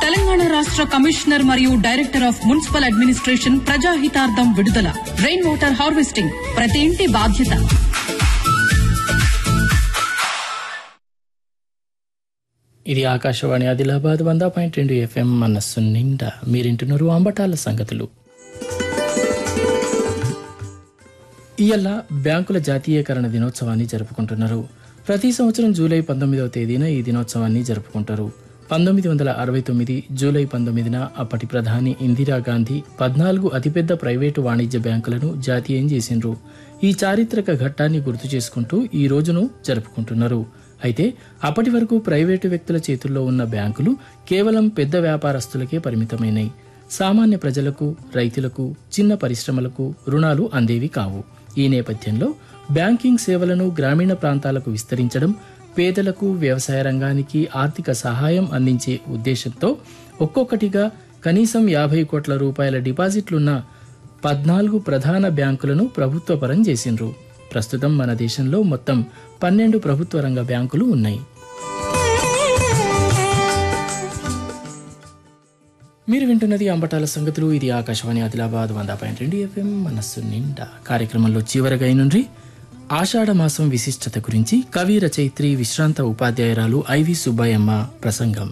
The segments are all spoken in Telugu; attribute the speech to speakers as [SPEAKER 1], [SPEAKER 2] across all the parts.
[SPEAKER 1] తెలంగాణ రాష్ట్ర కమిషనర్ మరియు డైరెక్టర్ ఆఫ్ మున్సిపల్ అడ్మినిస్ట్రేషన్ ప్రజాహితార్థం విడుదల రెయిన్ వాటర్ హార్వెస్టింగ్ ప్రతి ఇంటి బాధ్యత
[SPEAKER 2] ఇది ఆకాశవాణి ఆదిలాబాద్ వంద పాయింట్ రెండు ఎఫ్ఎం మనస్సు నిండా మీరింటున్నారు అంబటాల సంగతులు ఇయల్ల బ్యాంకుల జాతీయకరణ దినోత్సవాన్ని జరుపుకుంటున్నారు ప్రతి సంవత్సరం జూలై పంతొమ్మిదవ తేదీన ఈ దినోత్సవాన్ని జరుపుకుంటారు పంతొమ్మిది వందల అరవై తొమ్మిది జూలై పంతొమ్మిదిన అప్పటి ప్రధాని ఇందిరాగాంధీ పద్నాలుగు అతిపెద్ద ప్రైవేటు వాణిజ్య బ్యాంకులను జాతీయం చేసిండ్రు ఈ చారిత్రక ఘట్టాన్ని గుర్తు చేసుకుంటూ ఈ రోజును జరుపుకుంటున్నారు అయితే అప్పటి వరకు ప్రైవేటు వ్యక్తుల చేతుల్లో ఉన్న బ్యాంకులు కేవలం పెద్ద వ్యాపారస్తులకే పరిమితమైనాయి సామాన్య ప్రజలకు రైతులకు చిన్న పరిశ్రమలకు రుణాలు అందేవి కావు ఈ నేపథ్యంలో బ్యాంకింగ్ సేవలను గ్రామీణ ప్రాంతాలకు విస్తరించడం పేదలకు వ్యవసాయ రంగానికి ఆర్థిక సహాయం అందించే ఉద్దేశంతో ఒక్కొక్కటిగా కనీసం యాభై కోట్ల రూపాయల డిపాజిట్లున్న పద్నాలుగు ప్రధాన బ్యాంకులను ప్రభుత్వపరం చేసిండ్రు ప్రస్తుతం మన దేశంలో మొత్తం పన్నెండు ప్రభుత్వ రంగ బ్యాంకులు ఉన్నాయి మీరు వింటున్నది అంబటాల సంగతులు ఇది ఆకాశవాణి ఆదిలాబాద్ వంద పాయింట్ రెండు ఎఫ్ఎం మనస్సు నిండా కార్యక్రమంలో చివరగా నుండి ఆషాఢ మాసం విశిష్టత గురించి కవి రచయిత్రి విశ్రాంత ఉపాధ్యాయురాలు ఐవి సుబ్బయ్యమ్మ ప్రసంగం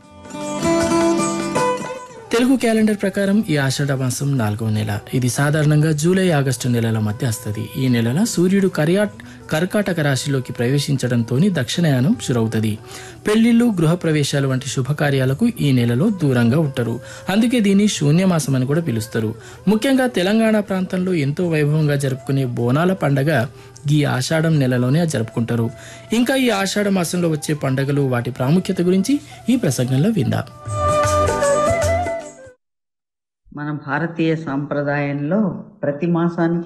[SPEAKER 2] తెలుగు క్యాలెండర్ ప్రకారం ఈ ఆషాఢ మాసం నాలుగవ నెల ఇది సాధారణంగా జూలై ఆగస్టు నెలల మధ్య వస్తుంది ఈ నెలల సూర్యుడు కర్యాట్ కర్కాటక రాశిలోకి ప్రవేశించడంతో దక్షిణయానం షురవుతుంది పెళ్లిళ్ళు గృహప్రవేశాలు వంటి శుభకార్యాలకు ఈ నెలలో దూరంగా ఉంటారు అందుకే దీన్ని శూన్యమాసం అని కూడా పిలుస్తారు ముఖ్యంగా తెలంగాణ ప్రాంతంలో ఎంతో వైభవంగా జరుపుకునే బోనాల పండగ ఈ ఆషాఢం నెలలోనే జరుపుకుంటారు ఇంకా ఈ ఆషాఢ మాసంలో వచ్చే పండగలు వాటి ప్రాముఖ్యత గురించి ఈ ప్రసంగంలో విందాం
[SPEAKER 3] మన భారతీయ సాంప్రదాయంలో ప్రతి మాసానికి